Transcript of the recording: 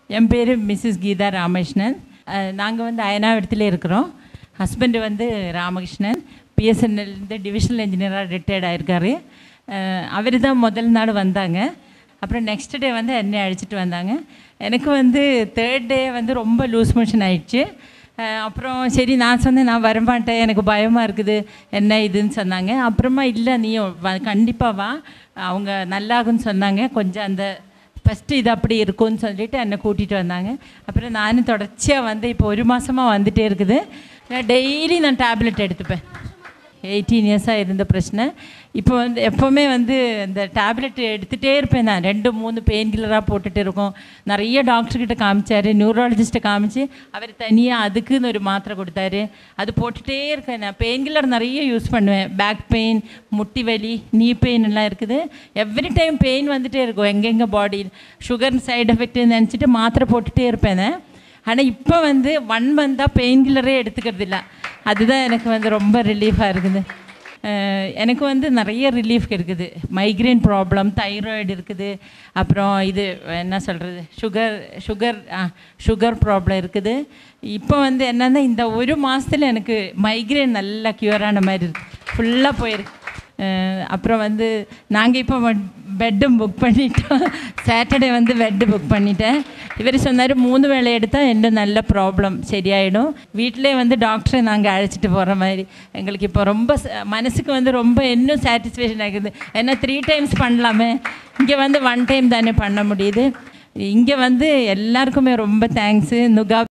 என் பேர் மிஸ்ஸஸ் கீதா ராமகிருஷ்ணன் நாங்கள் வந்து அயனாவிடத்தில் இருக்கிறோம் ஹஸ்பண்ட் வந்து ராமகிருஷ்ணன் பிஎஸ்என்எல்லேருந்து டிவிஷனல் இன்ஜினியராக ரிட்டையர்ட் ஆயிருக்காரு அவர் தான் முதல் நாள் வந்தாங்க அப்புறம் நெக்ஸ்ட் டே வந்து என்னை அழைச்சிட்டு வந்தாங்க எனக்கு வந்து தேர்ட் டே வந்து ரொம்ப லூஸ் மோஷன் ஆயிடுச்சு அஹ் அப்புறம் சரி நான் சொன்னேன் நான் வரமாட்டேன் எனக்கு பயமாக இருக்குது என்ன இதுன்னு சொன்னாங்க அப்புறமா இல்லை நீயும் வ கண்டிப்பாக வா அவங்க நல்லாகுன்னு சொன்னாங்க கொஞ்சம் அந்த ஃபஸ்ட்டு இது அப்படி இருக்கும்னு சொல்லிட்டு என்னை கூட்டிகிட்டு வந்தாங்க அப்புறம் நானும் தொடர்ச்சியாக வந்து இப்போ ஒரு மாதமாக வந்துட்டே இருக்குது நான் டெய்லி நான் டேப்லெட் எடுத்துப்பேன் எயிட்டீன் இயர்ஸாக இருந்த பிரச்சனை இப்போ வந்து எப்போவுமே வந்து இந்த டேப்லெட் எடுத்துகிட்டே இருப்பேன் நான் ரெண்டு மூணு பெயின் கில்லராக போட்டுட்டு இருக்கோம் நிறைய டாக்டர்கிட்ட காமிச்சாரு நியூரலஜிஸ்ட்டை காமிச்சு அவர் தனியாக அதுக்குன்னு ஒரு மாத்திரை கொடுத்தாரு அது போட்டுகிட்டே இருக்கேன் நான் பெயின் கில்லர் நிறைய யூஸ் பண்ணுவேன் பேக் பெயின் முட்டி வலி நீ பெயின் எல்லாம் இருக்குது எவ்ரி டைம் பெயின் வந்துட்டே இருக்கும் எங்கெங்கே பாடி சுகர் சைடு எஃபெக்ட் நினச்சிட்டு மாத்திரை போட்டுகிட்டே இருப்பேன் நான். ஆனால் இப்போ வந்து ஒன் மந்தாக பெயின் கில்லரே எடுத்துக்கிறது இல்லை அதுதான் எனக்கு வந்து ரொம்ப ரிலீஃபாக இருக்குது அஹ் எனக்கு வந்து நிறைய ரிலீஃப் இருக்குது மைக்ரேன் ப்ராப்ளம் தைராய்டு இருக்குது அப்புறம் இது என்ன சொல்கிறது சுகர் சுகர் சுகர் ப்ராப்ளம் இருக்குது இப்போ வந்து என்னென்னா இந்த ஒரு மாதத்தில் எனக்கு மைக்ரேன் நல்லா க்யூர் ஆன மாதிரி இருக்கு ஃபுல்லாக போயிருக்கு அஹ் அப்புறம் வந்து நாங்கள் இப்போ பெட்டும் புக் பண்ணிட்டோம் சாட்டர்டே வந்து பெட்டு புக் பண்ணிட்டேன் இவர் சொன்னார் மூணு வேளை எடுத்தால் இன்னும் நல்ல ப்ராப்ளம் சரியாயிடும் வீட்டிலே வந்து டாக்டரை நாங்கள் அழைச்சிட்டு போகிற மாதிரி எங்களுக்கு இப்போ ரொம்ப ச- மனசுக்கு வந்து ரொம்ப இன்னும் சாட்டிஸ்ஃபேக்ஷன் ஆகுது ஏன்னா த்ரீ டைம்ஸ் பண்ணலாமே இங்கே வந்து ஒன் டைம் தானே பண்ண முடியுது இங்கே வந்து எல்லாருக்குமே ரொம்ப தேங்க்ஸு நுகா